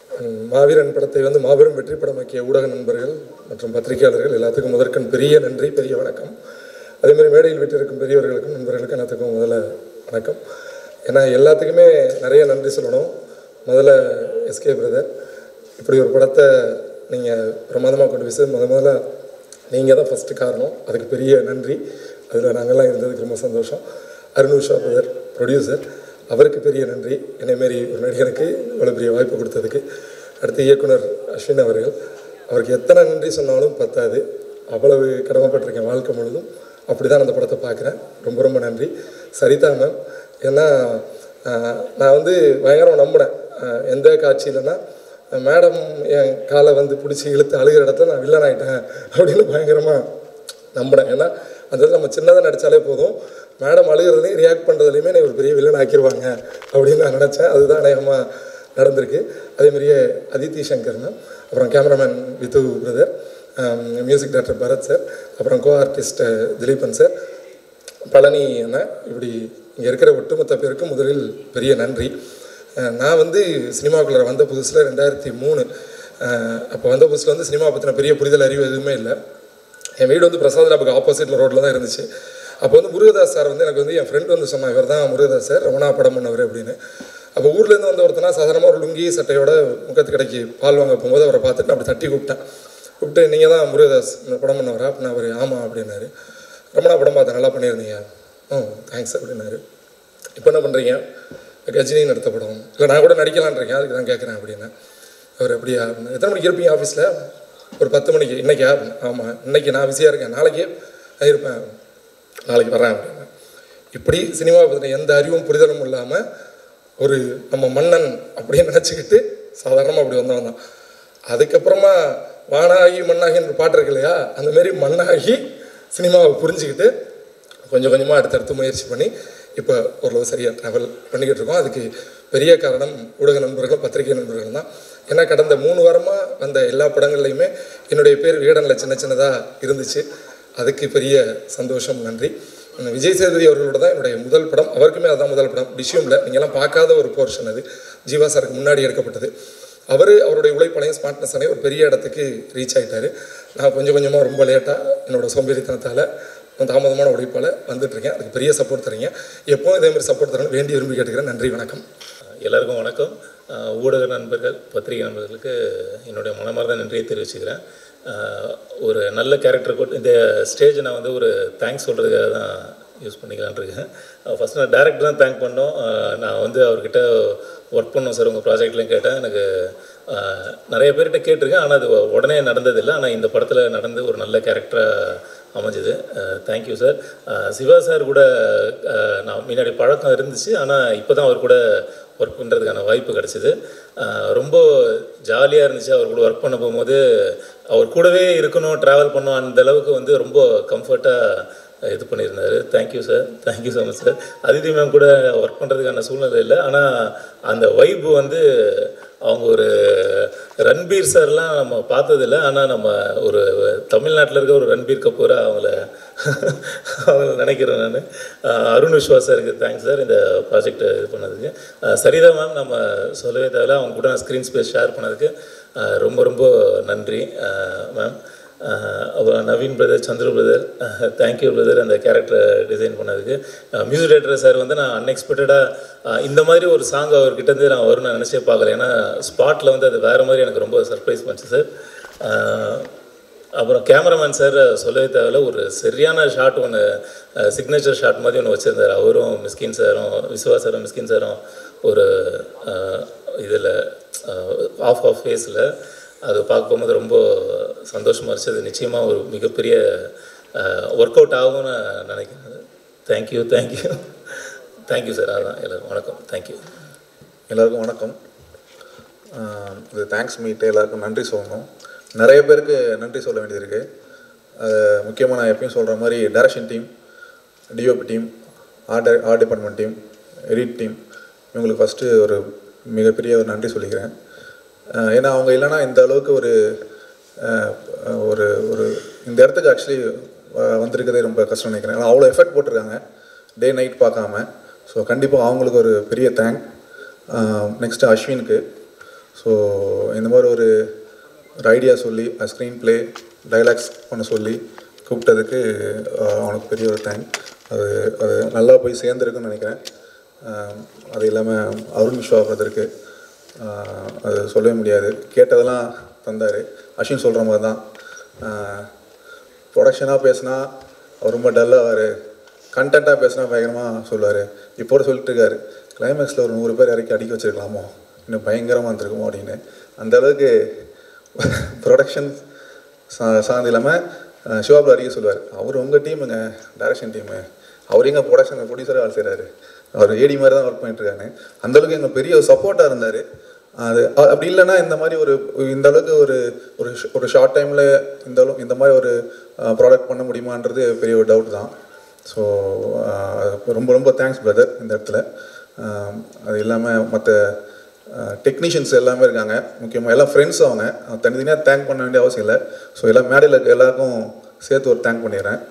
உம், மாவீரன் படத்தை வந்து மாபெரும் வெற்றி படமாக்கிய ஊடக நண்பர்கள் மற்றும் பத்திரிகையாளர்கள் எல்லாத்துக்கும் முதற்கண் பெரிய நன்றி பெரிய வணக்கம் அதே மாதிரி மேடையில் விட்டிருக்கும் பெரியவர்களுக்கும் நண்பர்களுக்கும் எல்லாத்துக்கும் முதல்ல வணக்கம் ஏன்னா எல்லாத்துக்குமே நிறைய நன்றி சொல்லணும் முதல்ல எஸ்கே பிரதர் இப்படி ஒரு படத்தை நீங்கள் பிரமாதமாக கொண்டு போய் சேர்த்து முத முதல்ல நீங்கள் தான் ஃபஸ்ட்டு காரணம் அதுக்கு பெரிய நன்றி அதில் நாங்கள்லாம் இருந்ததுக்கு ரொம்ப சந்தோஷம் அருண் உஷா பிரதர் ப்ரொடியூசர் அவருக்கு பெரிய நன்றி என்னைமாரி ஒரு நடிகனுக்கு இவ்வளோ பெரிய வாய்ப்பு கொடுத்ததுக்கு அடுத்து இயக்குனர் அஸ்வின் அவர்கள் அவருக்கு எத்தனை நன்றி சொன்னாலும் பத்தாது அவ்வளவு கடமைப்பட்டிருக்கேன் வாழ்க்கை முழுதும் அப்படி தான் அந்த படத்தை பார்க்குறேன் ரொம்ப ரொம்ப நன்றி சரிதா மேம் ஏன்னா ஆஹ், நான் வந்து பயங்கரம் நம்பினேன் ஆஹ், எந்த காட்சியிலன்னா மேடம் என் காலை வந்து பிடிச்சி இழுத்து அழுகிற இடத்துல நான் வில்லன் ஆகிட்டேன் அப்படின்னு பயங்கரமாக நம்பினேன் ஏன்னா அந்த இடத்துல நம்ம சின்னதாக நடித்தாலே போதும் மேடம் அழுகிறதுலையும் ரியாக்ட் பண்ணுறதுலையுமே என்னை ஒரு பெரிய வில்லன் ஆக்கிடுவாங்க அப்படின்னு நான் நினச்சேன் அதுதான் அநேகமாக நடந்திருக்கு அதே மாதிரியே அதித்தி சங்கர் மேம் அப்புறம் cameraman Vidhu brother music director Bharath sir அப்புறம் co artist Dhileepan sir Palani அண்ணன் இப்படி இங்கே இருக்கிற ஒட்டுமொத்த பேருக்கும் முதலில் பெரிய நன்றி அஹ் நான் வந்து சினிமாக்குள்ளே வந்த புதுசில் ரெண்டாயிரத்தி மூணு அப்போ வந்த புதுசில் வந்து சினிமா பற்றின பெரிய புரிதல் அறிவு எதுவுமே இல்லை என் வீடு வந்து பிரசாத் லேபுக்கு ஆப்போசிட்டில் ரோட்டில் தான் இருந்துச்சு அப்போ வந்து முருகதாஸ் சார் வந்து எனக்கு வந்து என் ஃப்ரெண்ட் வந்து சொன்னான் இவர் தான் முருகதாஸ் சார் ரமணா படம் பண்ணவர் அப்படின்னு அப்போ ஊர்லேருந்து வந்த ஒருத்தனா சாதாரணமாக ஒரு லுங்கி சட்டையோட முக்கத்து கடைக்கு பால் வாங்க போகும்போது அவரை பார்த்துட்டு நான் அப்படி தட்டி கூப்பிட்டேன் கூப்பிட்டு நீங்கள் தான் முருகதாஸ் இந்த படம் பண்ணவரா அப்படின்னு அவர் ஆமாம் அப்படின்னாரு ரமணா படம் பார்த்தேன் நல்லா பண்ணியிருந்தீங்க ம் தேங்க்ஸ் அப்படின்னாரு இப்போ என்ன பண்ணுறீங்க கஜினி நடத்த படம் இல்லை நான் கூட நடிக்கலான்னு இருக்கேன் அதுக்கு தான் கேட்குறேன் அப்படின்னு அவர் அப்படியா அப்படின்னா, எத்தனை மணிக்கு இருப்பீங்க ஆஃபீஸில் ஒரு பத்து மணிக்கு இன்னைக்கா ஆமாம் இன்னைக்கு நான் பிஸியாக இருக்கேன் நாளைக்கு நான் இருப்பேன் நாளைக்கு வரேன் அப்படின்னு இப்படி சினிமாவை பற்றின எந்த அறிவும் புரிதலும் இல்லாமல் ஒரு நம்ம மன்னன் அப்படின்னு நினச்சிக்கிட்டு சாதாரணமாக அப்படி வந்தவன் தான் அதுக்கப்புறமா வானாகி மண்ணாகின்ற பாட்டு இருக்கு இல்லையா அந்த மாதிரி மண்ணாகி சினிமாவை புரிஞ்சுக்கிட்டு கொஞ்சம் கொஞ்சமாக அடுத்தடுத்து முயற்சி பண்ணி இப்போ ஓரளவு சரியாக ட்ராவல் பண்ணிக்கிட்டு இருக்கோம் அதுக்கு பெரிய காரணம் ஊடக நண்பர்களும் பத்திரிகை நண்பர்களும் தான் ஏன்னா கடந்த மூணு வாரமாக வந்த எல்லா படங்கள்லையுமே என்னுடைய பேர் விகடனில் சின்ன சின்னதாக இருந்துச்சு அதுக்கு பெரிய சந்தோஷம் நன்றி உம் விஜய் சேதுபதி அவர்களோட தான் என்னுடைய முதல் படம் அவருக்குமே அதுதான் முதல் படம் டிஷ்யூமில் நீங்கள்லாம் பார்க்காத ஒரு போர்ஷன் அது ஜீவா சாருக்கு முன்னாடி எடுக்கப்பட்டது அவர் அவருடைய உழைப்பனையும் ஸ்மார்ட்னஸானே ஒரு பெரிய இடத்துக்கு ரீச் ஆகிட்டாரு நான் கொஞ்சம் கொஞ்சமாக ரொம்ப லேட்டாக என்னோட சோம்பேறித்தனத்தால் தாமதமான உழைப்பால் வந்துட்டுருக்கேன் அதுக்கு பெரிய சப்போர்ட் தரீங்க எப்போவும் இதே மாதிரி சப்போர்ட் தரணும் வேண்டி விரும்பி கேட்டுக்கிறேன் நன்றி வணக்கம் எல்லாருக்கும் வணக்கம் அஹ் ஊடக நண்பர்கள் பத்திரிகை நண்பர்களுக்கு என்னுடைய மனமார்ந்த நன்றியை தெரிவிச்சுக்கிறேன் அஹ் ஒரு நல்ல கேரக்டர் கொண்டு இந்த ஸ்டேஜ் நான் வந்து ஒரு தேங்க்ஸ் சொல்கிறதுக்காக தான் யூஸ் பண்ணிக்கலான் இருக்கேன் ஃபஸ்ட் நான் டேரக்டர் தான் தேங்க் பண்ணோம் அஹ் நான் வந்து அவர்கிட்ட ஒர்க் பண்ணோம் சார் உங்கள் ப்ராஜெக்ட்லையும் கேட்டேன் எனக்கு அஹ் நிறைய பேர்கிட்ட கேட்டிருக்கேன் ஆனால் அது உடனே நடந்ததில்லை ஆனால் இந்த படத்தில் நடந்து ஒரு நல்ல கேரக்டராக அமைஞ்சது தேங்க்யூ சார் சிவா சார் கூட அஹ், நான் முன்னாடி பழக்கம் இருந்துச்சு ஆனால் இப்போ தான் அவர் கூட ஒர்க் பண்ணுறதுக்கான வாய்ப்பு கிடச்சிது ரொம்ப ஜாலியாக இருந்துச்சு அவர் கூட ஒர்க் பண்ண போகும்போது அவர் கூடவே இருக்கணும் ட்ராவல் பண்ணணும் அந்த அளவுக்கு வந்து ரொம்ப கம்ஃபர்ட்டாக இது பண்ணியிருந்தாரு thank you sir thank you so much sir Aditi ma'am கூட ஒர்க் பண்ணுறதுக்கான சூழ்நிலை இல்லை ஆனால் அந்த வைப்பு வந்து அவங்க ஒரு ரன்பீர் சார்லாம் நம்ம பார்த்ததில்ல ஆனால் நம்ம ஒரு தமிழ்நாட்டில் இருக்க ஒரு ரன்பீர் கபூராக அவங்கள அவங்கள நினைக்கிறேன் நான் அருண் விஸ்வா சாருக்கு தேங்க்ஸ் சார் இந்த ப்ராஜெக்ட் இது பண்ணதுக்கு அஹ் சரிதா மேம் நம்ம சொல்லவே தேவையில்ல அவங்க கூட நான் ஸ்க்ரீன் ஸ்பேஸ் ஷேர் பண்ணதுக்கு அஹ் ரொம்ப ரொம்ப நன்றி மேம் அப்புறம் Naveen brother Chandra brother thank you brother அந்த கேரக்டரை டிசைன் பண்ணதுக்கு மியூசிக் டைரக்டர் சார் வந்து நான் அன்எக்ஸ்பெக்டடாக இந்த மாதிரி ஒரு சாங் அவர்கிட்ட இருந்து நான் வரும்னு நினச்சே பார்க்கல ஏன்னா ஸ்பாட்டில் வந்து அது வேறு மாதிரி எனக்கு ரொம்ப சர்ப்ரைஸ் பண்ணுச்சு சார் அப்புறம் கேமராமேன் சார் சொல்லவே தேவையில்ல ஒரு சரியான ஷாட் ஒன்று சிக்னேச்சர் ஷாட் மாதிரி ஒன்று வச்சுருந்தார் அவரும் மிஸ்கின் சாரும் விஸ்வா சாரும் மிஸ்கின் சாரும் ஒரு இதில் ஆஃப் ஆஃப் ஃபேஸில் அது பார்க்க போகும்போது ரொம்ப சந்தோஷமாக இருந்துச்சு அது நிச்சயமாக ஒரு மிகப்பெரிய ஒர்க் அவுட் ஆகும்னு நான் நினைக்கிறேன் தேங்க்யூ தேங்க்யூ தேங்க்யூ சார் அதான் எல்லோரும் வணக்கம் தேங்க்யூ எல்லாருக்கும் வணக்கம் ஆஹ் இது தேங்க்ஸ் மீட் எல்லாருக்கும் நன்றி சொல்லணும் நிறைய பேருக்கு நன்றி சொல்ல வேண்டியது இருக்குது முக்கியமாக நான் எப்பயும் சொல்கிற மாதிரி direction team DOP team art art department team edit team இவங்களுக்கு ஃபஸ்ட்டு ஒரு மிகப்பெரிய ஒரு நன்றி சொல்லிக்கிறேன் ஆஹ் ஏன்னா அவங்க இல்லைன்னா இந்த அளவுக்கு ஒரு ஆஹ் ஒரு ஒரு இந்த இடத்துக்கு ஆக்சுவலி வந்திருக்கிறதே ரொம்ப கஷ்டம் நினைக்கிறேன் ஏன்னா அவ்வளோ எஃபர்ட் போட்டிருக்காங்க டே நைட் பார்க்காம ஸோ கண்டிப்பாக அவங்களுக்கு ஒரு பெரிய தேங்க் நெக்ஸ்ட்டு அஸ்வினுக்கு ஸோ இந்த மாதிரி ஒரு ஒரு ஐடியா சொல்லி ஸ்க்ரீன் ப்ளே டைலாக்ஸ் பண்ண சொல்லி கூப்பிட்டதுக்கு அஹ், அவனுக்கு பெரிய ஒரு தேங்க் அது அது நல்லா போய் சேர்ந்துருக்குன்னு நினைக்கிறேன் அஹ், அது இல்லாமல் அருண் விஸ்வா பிரதருக்கு ஆஹ் அது சொல்லவே முடியாது கேட்டதெல்லாம் தந்தார் அஸ்வின் சொல்கிற மாதிரி தான் ப்ரொடக்ஷனாக பேசினா அவர் ரொம்ப டல்லாவார் கண்டென்ட்டாக பேசினா பயங்கரமாக சொல்லுவார் இப்போ கூட சொல்லிட்டு இருக்காரு கிளைமேக்ஸில் ஒரு நூறு பேர் இறக்கி அடிக்க வச்சிருக்கலாமோ இன்னும் பயங்கரமாக இருந்திருக்குமோ அப்படின்னு அந்த அளவுக்கு ப்ரொடக்ஷன் சா சார்ந்து இல்லாமல் சிவாபுரம் அறிக்கை சொல்லுவார் அவர் உங்கள் டீமுங்க டைரக்ஷன் டீமு அவர் எங்கள் ப்ரொடக்ஷன் ப்ரொடியூசராக வேலை செய்கிறாரு அவர் ஏடி மாதிரி தான் ஒர்க் பண்ணிட்டு இருக்காங்க அந்த அளவுக்கு எங்கள் பெரிய ஒரு சப்போர்ட்டாக இருந்தார் அது அ- அப்படி இல்லைன்னா இந்த மாதிரி ஒரு இந்த அளவுக்கு ஒரு ஒரு ஷ- ஒரு ஷார்ட் டைமில் இந்த அளவு இந்த மாதிரி ஒரு ப்ராடக்ட் பண்ண முடியுமான்றது பெரிய ஒரு டவுட் தான் ஸோ ரொம்ப ரொம்ப தேங்க்ஸ் பிரதர் இந்த இடத்துல ஆஹ் அது இல்லாமல் மற்ற டெக்னீஷியன்ஸ் எல்லாமே இருக்காங்க முக்கியமாக எல்லாம் ஃப்ரெண்ட்ஸ் அவங்க அவங்க தனித்தனியாக தேங்க் பண்ண வேண்டிய அவசியம் இல்லை ஸோ எல்லாம் மேடையில் இருக்க எல்லாருக்கும் சேர்த்து ஒரு தேங்க் பண்ணிடுறேன்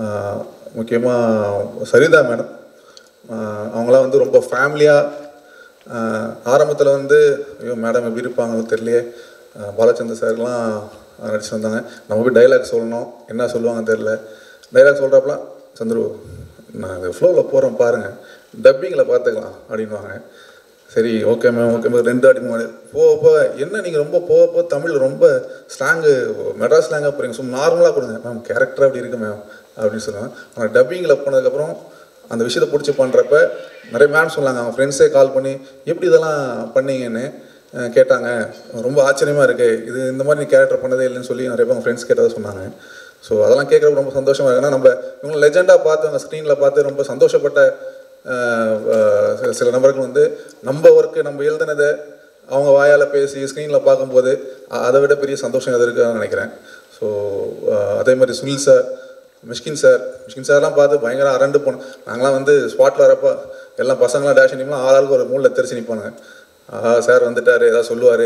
முக்கியமாக சரிதா மேடம் அவங்களாம் வந்து ரொம்ப ஃபேமிலியாக ஆரம்பத்தில் வந்து ஐயோ மேடம் எப்படி இருப்பாங்களோ தெரியலையே ஆஹ் பாலச்சந்தர் சார்லாம் நடிச்சு வந்தாங்க நம்ம போய் டைலாக் சொல்லணும் என்ன சொல்லுவாங்கன்னு தெரில டைலாக் சொல்கிறப்பலாம் சந்துரு நான் இந்த ஃப்ளோவில் போகிறேன் பாருங்கள் டப்பிங்கில் பார்த்துக்கலாம் அப்படின்வாங்க சரி ஓகே மேம் ஓகே மேம் ரெண்டு அடி மூணு போக போக என்ன நீங்கள் ரொம்ப போக போக தமிழ் ரொம்ப ஸ்லாங்கு மெட்ராஸ் ஸ்லாங்காக போகிறீங்க சும்மா நார்மலாக கொடுங்க மேம் கேரக்டர் அப்படி இருக்கு மேம் அப்படின்னு சொல்லுவேன் ஆனால் டப்பிங்கில் போனதுக்கப்புறம் அந்த விஷயத்தை பிடிச்சி பண்ணுறப்ப நிறைய மேம் சொன்னாங்க அவங்க ஃப்ரெண்ட்ஸே கால் பண்ணி எப்படி இதெல்லாம் பண்ணீங்கன்னு அஹ் கேட்டாங்க ரொம்ப ஆச்சரியமாக இருக்குது இது இந்த மாதிரி நீ கேரக்டர் பண்ணதே இல்லைன்னு சொல்லி நிறைய பேர் ஃப்ரெண்ட்ஸ் கேட்டதாக சொன்னாங்க ஸோ அதெல்லாம் கேட்குறப்ப ரொம்ப சந்தோஷமாக இருக்கு ஏன்னா நம்ம இவங்க லெஜெண்டாக பார்த்து அவங்க ஸ்க்ரீனில் பார்த்து ரொம்ப சந்தோஷப்பட்ட அஹ், அஹ், சில- சில நபர்கள் வந்து நம்ம ஒர்க்கு நம்ம எழுதுனதை அவங்க வாயால் பேசி ஸ்க்ரீனில் பார்க்கும்போது அ- அதை விட பெரிய சந்தோஷம் எது இருக்குன்னு நினைக்கிறேன் ஸோ அதே மாதிரி சுனில் சார் மிஷ்கின் சார் மிஷ்கின் சார்லாம் பார்த்து பயங்கர அரண்டு போனோம் நாங்களாம் வந்து ஸ்பாட்டில் வரப்போ எல்லாம் பசங்களாம் டேஷ் நிமிடம் ஆளாளுக்கு ஒரு மூணில் தெரிச்சு நிற்பானுங்க ஆஹா சார் வந்துட்டாரு ஏதாவது சொல்லுவார்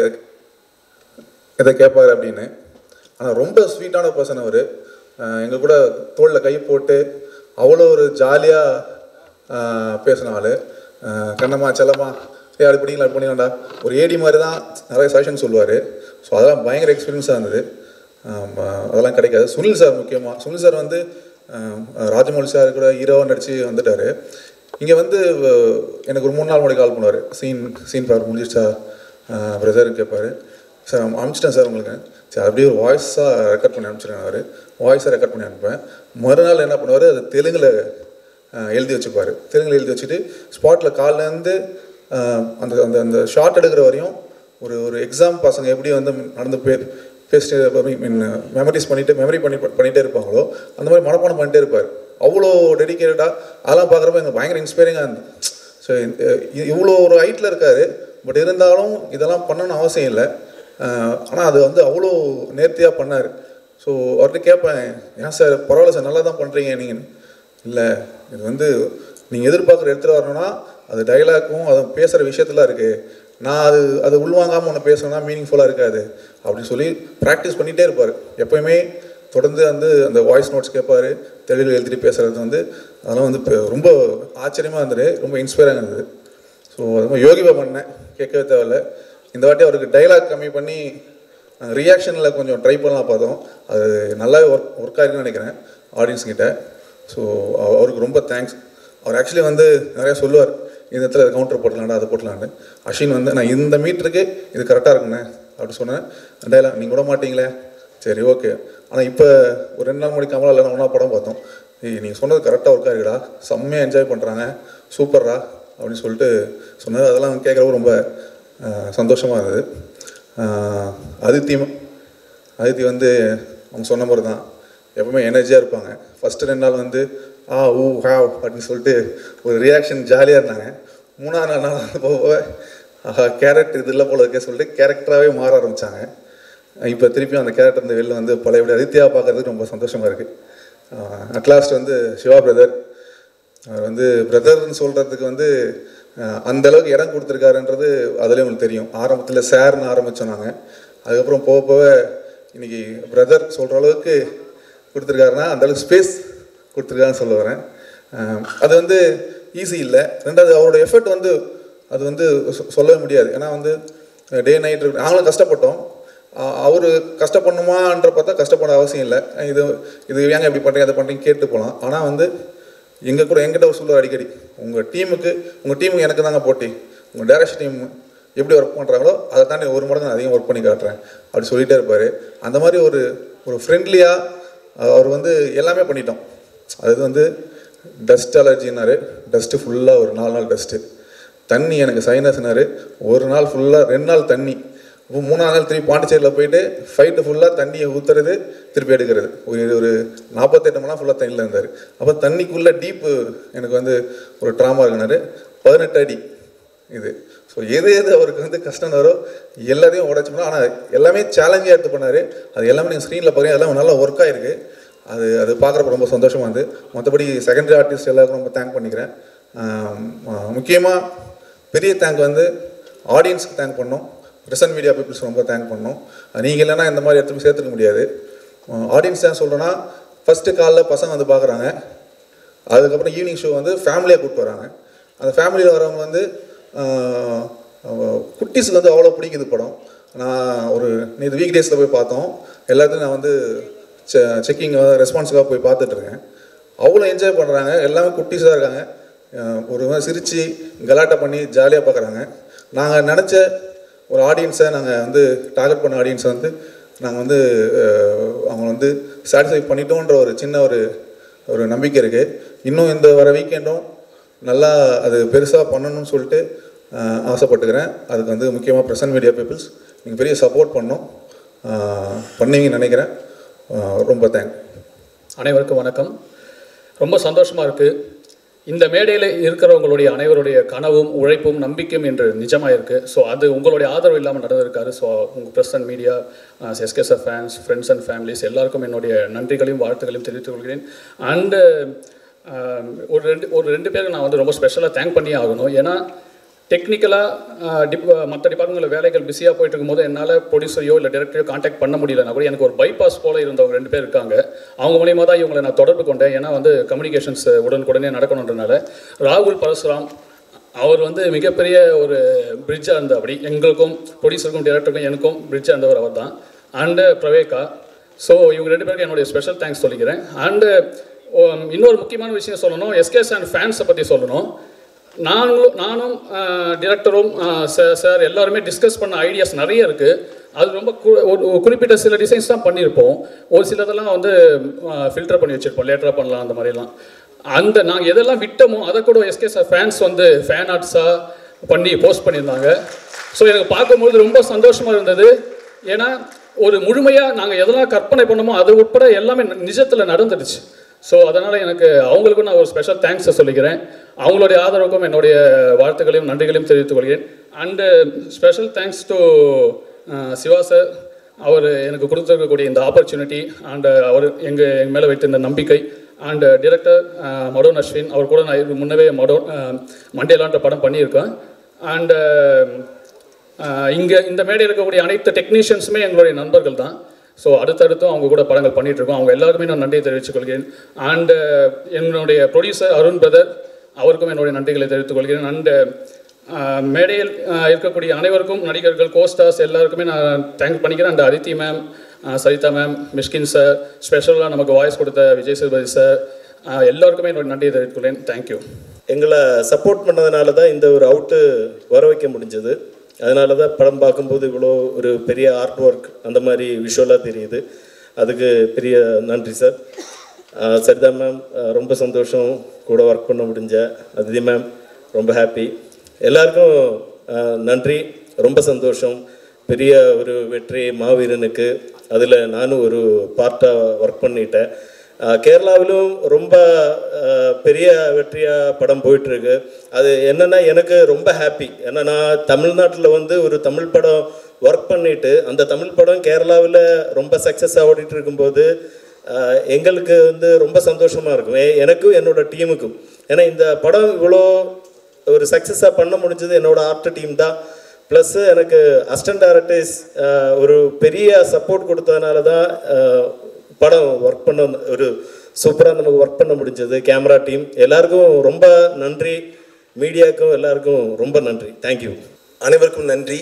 இதை கேட்பாரு அப்படின்னு ஆனால் ரொம்ப ஸ்வீட்டான பர்சன் அவர் எங்கள் கூட தோளில் கை போட்டு அவ்வளோ ஒரு ஜாலியாக பேசின ஆள் கண்ணம்மா செல்லம்மா ஏ அது பிடிங்களா அது பண்ணிக்கலாம்டா ஒரு ஏடி மாதிரி தான் நிறைய சஜஷன் சொல்லுவார் ஸோ அதெல்லாம் பயங்கர எக்ஸ்பீரியன்ஸாக இருந்தது ஆமா, அதெல்லாம் கிடைக்காது சுனில் சார் முக்கியமாக சுனில் சார் வந்து ஆஹ், ராஜமௌலி சார் கூட ஹீரோவாக நடித்து வந்துட்டார் இங்கே வந்து அஹ், எனக்கு ஒரு மூணு நாள் முன்னாடி கால் பண்ணுவார் சீன் சீன் பார்க்க முடிஞ்சிச்சா பிரதர் கேட்பாரு சார் அனுப்பிச்சிட்டேன் சார் உங்களுக்கு சரி அப்படியே ஒரு வாய்ஸாக ரெக்கார்ட் பண்ணி அனுப்பிச்சிருக்கேன் அவர் வாய்ஸாக ரெக்கார்ட் பண்ணி அனுப்புவேன் மறுநாள் என்ன பண்ணுவார் அது தெலுங்கில் எழுதி வச்சுப்பார் தெலுங்கில் எழுதி வச்சுட்டு ஸ்பாட்டில் காலிலேருந்து அந்த அந்த அந்த ஷார்ட் எடுக்கிற வரையும் ஒரு ஒரு எக்ஸாம் பசங்க எப்படி வந்து நடந்து பே பேசிட்டு மீன் மெமரிஸ் பண்ணிட்டு மெமரி பண்ணி பண்ணிகிட்டே இருப்பாங்களோ அந்த மாதிரி மனப்பாடம் பண்ணிட்டே இருப்பார் அவ்வளோ டெடிக்கேட்டடாக அதெல்லாம் பார்க்குறப்ப எனக்கு பயங்கர இன்ஸ்பைரிங்காக இருந்தது ஸோ இவ்வளோ ஒரு ஹைட்டில் இருக்கார் பட் இருந்தாலும் இதெல்லாம் பண்ணணும்னு அவசியம் இல்லை ஆனால் அது வந்து அவ்வளோ நேர்த்தியாக பண்ணார் ஸோ அவர்கிட்ட கேட்பேன் ஏன் சார் பரவாயில்ல சார் நல்லா தான் பண்ணுறீங்க நீங்கள் இல்லை இது வந்து நீங்கள் எதிர்பார்க்குற இடத்துல வரணும்னா அது டைலாக்கும் அது பேசுகிற விஷயத்துல இருக்குது நான் அது அது உள்வாங்காமல் ஒன்று பேசணும்னா மீனிங்ஃபுல்லாக இருக்காது அப்படின்னு சொல்லி ப்ராக்டிஸ் பண்ணிகிட்டே இருப்பார் எப்போயுமே தொடர்ந்து வந்து அந்த வாய்ஸ் நோட்ஸ் கேட்பாரு தெளிவில் எழுதிட்டு பேசுகிறது வந்து அதெல்லாம் வந்து இப்ப ரொம்ப ஆச்சரியமாக இருந்தது ரொம்ப இன்ஸ்பைராக இருந்தது ஸோ அது மாதிரி யோகிபா பண்ணேன் கேட்கவே தேவையில்ல இந்த வாட்டி அவருக்கு டைலாக் கம்மி பண்ணி ரியாக்ஷனில் கொஞ்சம் ட்ரை பண்ணலாம் பார்த்தோம் அது நல்லாவே ஒர்க் ஒர்க் ஆயிருக்குன்னு நினைக்கிறேன் ஆடியன்ஸ் கிட்ட ஸோ அவருக்கு ரொம்ப தேங்க்ஸ் அவர் ஆக்சுவலி வந்து நிறையா சொல்லுவார் இந்த இடத்துல கவுண்டர் போட்டலாம்டா அதை போட்டலான்னு அஸ்வின் வந்து நான் இந்த மீட்டருக்கு இது கரெக்டாக இருக்குண்ணே அப்படி சொன்னேன் டைலாக் நீங்கள் விட மாட்டீங்களே சரி ஓகே ஆனால் இப்போ ஒரு ரெண்டு நாள் முன்னாடி கமலா இல்லை ஒன்றா படம் பார்த்தோம் ஏய் நீங்கள் சொன்னது கரெக்டாக ஒர்க்காக இருக்குடா செம்மையாக என்ஜாய் பண்ணுறாங்க சூப்பர்ரா அப்படின்னு சொல்லிட்டு சொன்னது அதெல்லாம் கேட்குறப்ப ரொம்ப சந்தோஷமாக இருந்தது ஆஹ் அதித்தி அதித்தி வந்து அவங்க சொன்ன மாதிரி தான் எப்பவுமே எனர்ஜியாக இருப்பாங்க ஃபஸ்ட்டு ரெண்டு நாள் வந்து ஆ ஊ ஹாவ் அப்படின்னு சொல்லிட்டு ஒரு ரியாக்ஷன் ஜாலியாக இருந்தாங்க மூணாவது நாள் நாள் போக போக ஆஹா கேரக்டர் இது இல்லை போல இருக்கே சொல்லிட்டு கேரக்டராகவே மாற ஆரம்பித்தாங்க இப்போ திருப்பி அந்த கேரக்டர் இந்த வெளில வந்து பழையபடி அதித்தியாக பார்க்கறதுக்கு ரொம்ப சந்தோஷமாக இருக்குது அட்லாஸ்ட் வந்து சிவா பிரதர் அவர் வந்து பிரதர்னு சொல்கிறதுக்கு வந்து அஹ், அந்த அளவுக்கு இடம் கொடுத்துருக்காருன்றது அதுலேயும் உங்களுக்கு தெரியும் ஆரம்பத்தில் சார்னு ஆரம்பித்தோம் நாங்கள் அதுக்கப்புறம் போக போக இன்னைக்கு பிரதர் சொல்கிற அளவுக்கு கொடுத்துருக்காருன்னா அந்த அளவுக்கு ஸ்பேஸ் கொடுத்துருக்காருன்னு சொல்ல வரேன் அஹ், அது வந்து ஈஸி இல்லை ரெண்டாவது அவரோட எஃபர்ட் வந்து அது வந்து சொ- சொல்லவே முடியாது ஏன்னா வந்து டே நைட் நாங்களும் கஷ்டப்பட்டோம் அவர் கஷ்டப்படணுமான்ற பார்த்தா கஷ்டப்பட அவசியம் இல்லை இது இது ஏங்க இப்படி பண்ணுறீங்க அதை பண்ணுறீங்க கேட்டு போகலாம் ஆனால் வந்து எங்கள் கூட எங்கிட்ட ஒரு சொல்லுவார் அடிக்கடி உங்கள் டீமுக்கு உங்கள் டீமுக்கு எனக்கு தாங்க போட்டி உங்கள் டேரக்ஷன் டீம் எப்படி ஒர்க் பண்ணுறாங்களோ அதை தாண்டி ஒரு மடங்கு நான் அதிகம் ஒர்க் பண்ணி காட்டுறேன் அப்படி சொல்லிகிட்டே இருப்பார் அந்த மாதிரி ஒரு ஒரு ஃப்ரெண்ட்லியாக அவர் வந்து எல்லாமே பண்ணிட்டோம் அது வந்து டஸ்ட் அலர்ஜினாரு டஸ்ட்டு ஃபுல்லாக ஒரு நாலு நாள் டஸ்ட்டு தண்ணி எனக்கு சைனஸ்னாரு ஒரு நாள் ஃபுல்லாக ரெண்டு நாள் தண்ணி இப்போ மூணாவது நாள் திருப்பி பாண்டிச்சேரியில் போயிட்டு ஃபைட்டு ஃபுல்லாக தண்ணியை ஊற்றுறது திருப்பி எடுக்கிறது ஒரு ஒரு நாற்பத்தெட்டு மணி நேரம் ஃபுல்லாக தண்ணியில் இருந்தார் அப்போ தண்ணிக்குள்ளே டீப்பு எனக்கு வந்து ஒரு ட்ராமா இருக்குனாரு பதினெட்டு அடி இது ஸோ எது எது அவருக்கு வந்து கஷ்டம் வரோ எல்லாத்தையும் உடச்சு பண்ணோம் ஆனால் எல்லாமே சேலஞ்சாக எடுத்து பண்ணார் அது எல்லாமே நீங்கள் ஸ்க்ரீனில் பார்க்குறீங்க அதெல்லாம் நல்லா ஒர்க் ஆயிருக்கு அது அது பார்க்குறப்ப ரொம்ப சந்தோஷமாக இருந்து மற்றபடி செகண்டரி ஆர்டிஸ்ட் எல்லாருக்கும் ரொம்ப தேங்க் பண்ணிக்கிறேன் முக்கியமாக பெரிய தேங்க் வந்து ஆடியன்ஸ்க்கு தேங்க் பண்ணோம் ப்ரெசன்ட் மீடியா பீப்புள்ஸ் ரொம்ப தேங்க் பண்ணோம் நீங்கள் இல்லைன்னா இந்த மாதிரி எடுத்து போய் சேர்த்துக்க முடியாது ஆடியன்ஸ் தான் சொல்கிறேன்னா ஃபஸ்ட்டு காலைல பசங்க வந்து பார்க்குறாங்க அதுக்கப்புறம் ஈவினிங் ஷோ வந்து ஃபேமிலியாக கூப்பிட்டு வராங்க அந்த ஃபேமிலியில் வரவங்க வந்து ஆஹ், ஆஹ், குட்டீஸுக்கு வந்து அவ்வளோ பிடிக்குது படம் நான் ஒரு நேற்று வீக் டேஸில் போய் பார்த்தோம் எல்லாத்தையும் நான் வந்து செக்கிங் ரெஸ்பான்ஸுக்காக போய் பார்த்துட்டு இருக்கேன் அவ்வளோ என்ஜாய் பண்ணுறாங்க எல்லாமே குட்டீஸாக இருக்காங்க ஆஹ், ஒரு மாதிரி சிரித்து கலாட்டா பண்ணி ஜாலியாக பார்க்குறாங்க நாங்கள் நினச்ச ஒரு ஆடியன்ஸை நாங்கள் வந்து டார்கெட் பண்ண ஆடியன்ஸை வந்து நாங்கள் வந்து ஆஹ், அவங்க வந்து சாட்டிஸ்ஃபை பண்ணிட்டோன்ற ஒரு சின்ன ஒரு ஒரு நம்பிக்கை இருக்குது இன்னும் இந்த வர வீக்கெண்டும் நல்லா அது பெருசாக பண்ணணும்னு சொல்லிட்டு ஆஹ், ஆசைப்பட்டுக்கிறேன் அதுக்கு வந்து முக்கியமாக ப்ரெசன்ட் மீடியா பீப்புள்ஸ் நீங்கள் பெரிய சப்போர்ட் பண்ணோம் பண்ணுவீங்கன்னு நினைக்கிறேன் ஆஹ், ரொம்ப தேங்க் அனைவருக்கும் வணக்கம் ரொம்ப சந்தோஷமாக இருக்குது இந்த மேடையில் இருக்கிறவங்களுடைய அனைவருடைய கனவும் உழைப்பும் நம்பிக்கையும் என்று நிஜமாக இருக்குது ஸோ அது உங்களுடைய ஆதரவு இல்லாமல் நடந்திருக்காரு ஸோ உங்கள் press and media SKSF fans friends and families எல்லாருக்கும் என்னுடைய நன்றிகளையும் வாழ்த்துக்களையும் தெரிவித்துக் கொள்கிறேன் அண்டு ஒரு ரெண்டு ஒரு ரெண்டு பேருக்கு நான் வந்து ரொம்ப ஸ்பெஷலாக தேங்க் பண்ணியே ஆகணும் ஏன்னா டெக்னிக்கலாக டிப் மற்ற டிபார்ட்மெண்ட்டில் வேலைகள் பிஸியாக போயிட்டு இருக்கும்போது என்னால் ப்ரொடியூசரையோ இல்லை டேரக்டரையோ காண்டாக்ட் பண்ண முடியலனா கூட எனக்கு ஒரு பைபாஸ் போல இருந்தவங்க ரெண்டு பேர் இருக்காங்க அவங்க மூலியமாக தான் இவங்களை நான் தொடர்பு கொண்டேன் ஏன்னா வந்து கம்யூனிகேஷன்ஸ் உடனுக்குடனே நடக்கணுன்றனால ராகுல் பரசுராம் அவர் வந்து மிகப்பெரிய ஒரு பிரிட்ஜாக இருந்த அப்படி எங்களுக்கும் ப்ரொடியூசருக்கும் டேரக்டருக்கும் எனக்கும் பிரிட்ஜாக இருந்தவர் அவர் தான் அண்டு பிரவேகா ஸோ இவங்க ரெண்டு பேருக்கு என்னுடைய ஸ்பெஷல் தேங்க்ஸ் சொல்லிக்கிறேன் அண்டு இன்னொரு முக்கியமான விஷயம் சொல்லணும் எஸ்கேஎஸ் அண்ட் ஃபேன்ஸை பற்றி சொல்லணும் நாங்களும் நானும் டிரெக்டரும் சார் எல்லாருமே டிஸ்கஸ் பண்ண ஐடியாஸ் நிறைய இருக்குது அது ரொம்ப கு- ஒரு ஒரு குறிப்பிட்ட சில டிசைன்ஸ் தான் பண்ணியிருப்போம் ஒரு சிலதெல்லாம் வந்து ஃபில்டர் பண்ணி வச்சுருப்போம் லேட்டராக பண்ணலாம் அந்த மாதிரிலாம் அந்த நாங்கள் எதெல்லாம் விட்டோமோ அதை கூட எஸ்கே சார் ஃபேன்ஸ் வந்து ஃபேன் ஆர்ட்ஸாக பண்ணி போஸ்ட் பண்ணியிருந்தாங்க ஸோ எனக்கு பார்க்கும்போது ரொம்ப சந்தோஷமாக இருந்தது ஏன்னா ஒரு முழுமையாக நாங்கள் எதெல்லாம் கற்பனை பண்ணோமோ அது உட்பட எல்லாமே நிஜத்தில் நடந்துடுச்சு ஸோ அதனால் எனக்கு அவங்களுக்கும் நான் ஒரு ஸ்பெஷல் தேங்க்ஸை சொல்லிக்கிறேன் அவங்களுடைய ஆதரவுக்கும் என்னுடைய வாழ்த்துக்களையும் நன்றிகளையும் தெரிவித்துக் கொள்கிறேன் and special thanks to Siva sir அவர் எனக்கு கொடுத்துருக்கக்கூடிய இந்த ஆப்பர்ச்சுனிட்டி அண்ட் அவர் எங்கள் எங்கள் மேலே வைத்திருந்த நம்பிக்கை அண்ட் டிரெக்டர் மடோன் அஸ்வின் அவர் கூட நான் இதுக்கு முன்னவே மடோன் மண்டேலான்ற படம் பண்ணியிருக்கேன் அண்டு இங்கே இந்த மேடையில் இருக்கக்கூடிய அனைத்து டெக்னீஷியன்ஸுமே எங்களுடைய நண்பர்கள் தான் ஸோ அடுத்தடுத்தும் அவங்க கூட படங்கள் பண்ணிட்டு இருக்கோம் அவங்க எல்லாருக்குமே நான் நன்றியை தெரிவித்துக் கொள்கிறேன் அண்டு என்னுடைய ப்ரொடியூசர் அருண் பிரதர் அவருக்கும் என்னுடைய நன்றிகளை தெரிவித்துக் கொள்கிறேன் அண்டு மேடையில் ஆஹ், இருக்கக்கூடிய அனைவருக்கும் நடிகர்கள் கோஸ்டார்ஸ் எல்லாருக்குமே நான் தேங்க் பண்ணிக்கிறேன் and Aditi ma'am Saritha ma'am Mysskin sir ஸ்பெஷலாக நமக்கு வாய்ஸ் கொடுத்த விஜய் சேதுபதி சார் ஆஹ், எல்லாருக்குமே என்னுடைய நன்றியை தெரிவித்துக் கொள்கிறேன் தேங்க்யூ எங்களை சப்போர்ட் பண்ணதுனால தான் இந்த ஒரு அவுட்டு வர வைக்க முடிஞ்சது அதனால தான் படம் பார்க்கும்போது இவ்வளோ ஒரு பெரிய ஆர்ட் ஒர்க் அந்த மாதிரி விஷுவலாக தெரியுது அதுக்கு பெரிய நன்றி சார் ஆஹ் சரிதா மேம் ஆஹ் ரொம்ப சந்தோஷம் கூட ஒர்க் பண்ண முடிஞ்ச அதிதி மேம் ரொம்ப ஹாப்பி எல்லாருக்கும் ஆஹ் நன்றி ரொம்ப சந்தோஷம் பெரிய ஒரு வெற்றி மாவீரனுக்கு அதில் நானும் ஒரு பார்ட்டாக ஒர்க் பண்ணிட்டேன் ஆஹ் கேரளாவிலும் ரொம்ப ஆஹ் பெரிய வெற்றியாக படம் போயிட்டுருக்கு அது என்னென்னா எனக்கு ரொம்ப ஹாப்பி ஏன்னா நான் தமிழ்நாட்டில் வந்து ஒரு தமிழ் படம் ஒர்க் பண்ணிட்டு அந்த தமிழ் படம் கேரளாவில் ரொம்ப சக்ஸஸாக ஓடிட்டு இருக்கும்போது ஆஹ் எங்களுக்கு வந்து ரொம்ப சந்தோஷமாக இருக்கும் எ- எனக்கும் என்னோட டீமுக்கும் ஏன்னா இந்த படம் இவ்வளோ ஒரு சக்ஸஸாக பண்ண முடிஞ்சது என்னோட ஆர்ட் டீம் தான் ப்ளஸ் எனக்கு அசிஸ்டன்ட் டேரக்டர்ஸ் ஒரு பெரிய சப்போர்ட் கொடுத்ததுனால தான் ஆஹ் படம் ஒர்க் பண்ண ஒரு சூப்பராக நமக்கு ஒர்க் பண்ண முடிஞ்சது கேமரா டீம் எல்லாருக்கும் ரொம்ப நன்றி மீடியாவுக்கும் எல்லாருக்கும் ரொம்ப நன்றி தேங்க்யூ அனைவருக்கும் நன்றி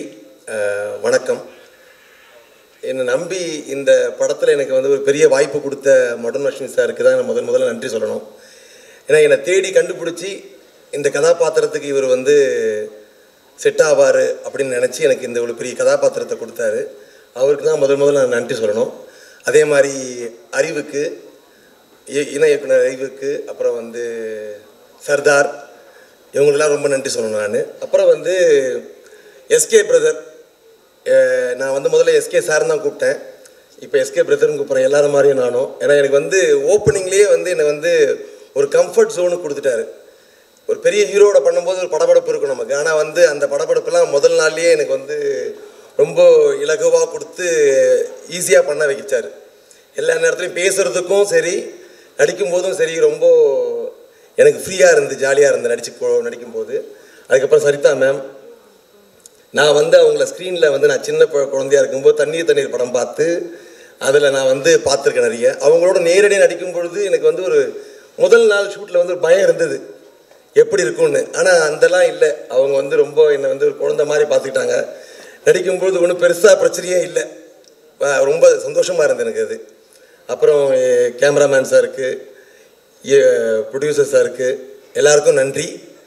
அஹ், வணக்கம் என்னை நம்பி இந்த படத்தில் எனக்கு வந்து ஒரு பெரிய வாய்ப்பு கொடுத்த மடன் லட்சுமி சாருக்கு தான் நான் முதல் முதல்ல நன்றி சொல்லணும் ஏன்னா என்னை தேடி கண்டுபிடிச்சி இந்த கதாபாத்திரத்துக்கு இவர் வந்து செட் ஆவார் அப்படின்னு நினச்சி எனக்கு இந்த ஒரு பெரிய கதாபாத்திரத்தை கொடுத்தாரு அவருக்கு தான் முதல் முதல்ல நான் நன்றி சொல்லணும் அதே மாதிரி அறிவுக்கு இ- இணை இயக்குனர் அறிவுக்கு அப்புறம் வந்து சர்தார் இவங்களுக்கெல்லாம் ரொம்ப நன்றி சொல்லணும் நான் அப்புறம் வந்து எஸ்கே பிரதர் நான் வந்து முதல்ல எஸ்கே சார் தான் கூப்பிட்டேன் இப்போ எஸ்கே பிரதர்னு கூப்பிட்றேன் எல்லாரும் மாதிரியும் நானும் ஏன்னா எனக்கு வந்து ஓப்பனிங்லேயே வந்து என்னை வந்து ஒரு கம்ஃபர்ட் ஜோனு கொடுத்துட்டாரு ஒரு பெரிய ஹீரோட பண்ணும்போது ஒரு படபடப்பு இருக்கும் நமக்கு ஆனால் வந்து அந்த படபடப்புலாம் முதல் நாள்லேயே எனக்கு வந்து ரொம்ப இலகுவாக கொடுத்து ஈஸியாக பண்ண வைச்சார் எல்லா நேரத்துலையும் பேசுகிறதுக்கும் சரி நடிக்கும்போதும் சரி ரொம்ப எனக்கு ஃப்ரீயாக இருந்து ஜாலியாக இருந்து நடிச்சு போ- நடிக்கும்போது அதுக்கப்புறம் சரிதா மேம் நான் வந்து அவங்கள ஸ்க்ரீனில் வந்து நான் சின்ன ப- குழந்தையா இருக்கும்போது தண்ணீர் தண்ணீர் படம் பார்த்து அதில் நான் வந்து பார்த்துருக்கேன் நிறைய அவங்களோட நேரடியாக நடிக்கும் பொழுது எனக்கு வந்து ஒரு முதல் நாள் ஷூட்டில் வந்து ஒரு பயம் இருந்தது எப்படி இருக்கும்னு ஆனால் அதெல்லாம் இல்லை அவங்க வந்து ரொம்ப என்னை வந்து ஒரு குழந்தை மாதிரி பார்த்துக்கிட்டாங்க நடிக்கும்பொழுது ஒன்றும் பெருசாக பிரச்சனையே இல்லை அஹ் ரொம்ப சந்தோஷமாக இருந்தது எனக்கு அது அப்புறம் கேமராமேன் சாருக்கு ப்ரொடியூசர் சாருக்கு எல்லாருக்கும் நன்றி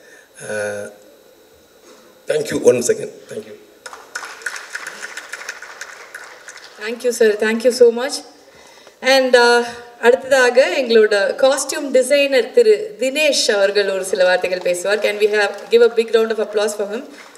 thank you one second thank you thank you sir thank you so much and அடுத்ததாக எங்களோட காஸ்டியூம் டிசைனர் திரு தினேஷ் அவர்கள் ஒரு சில வார்த்தைகள் பேசுவார் can we have give a big round of applause for him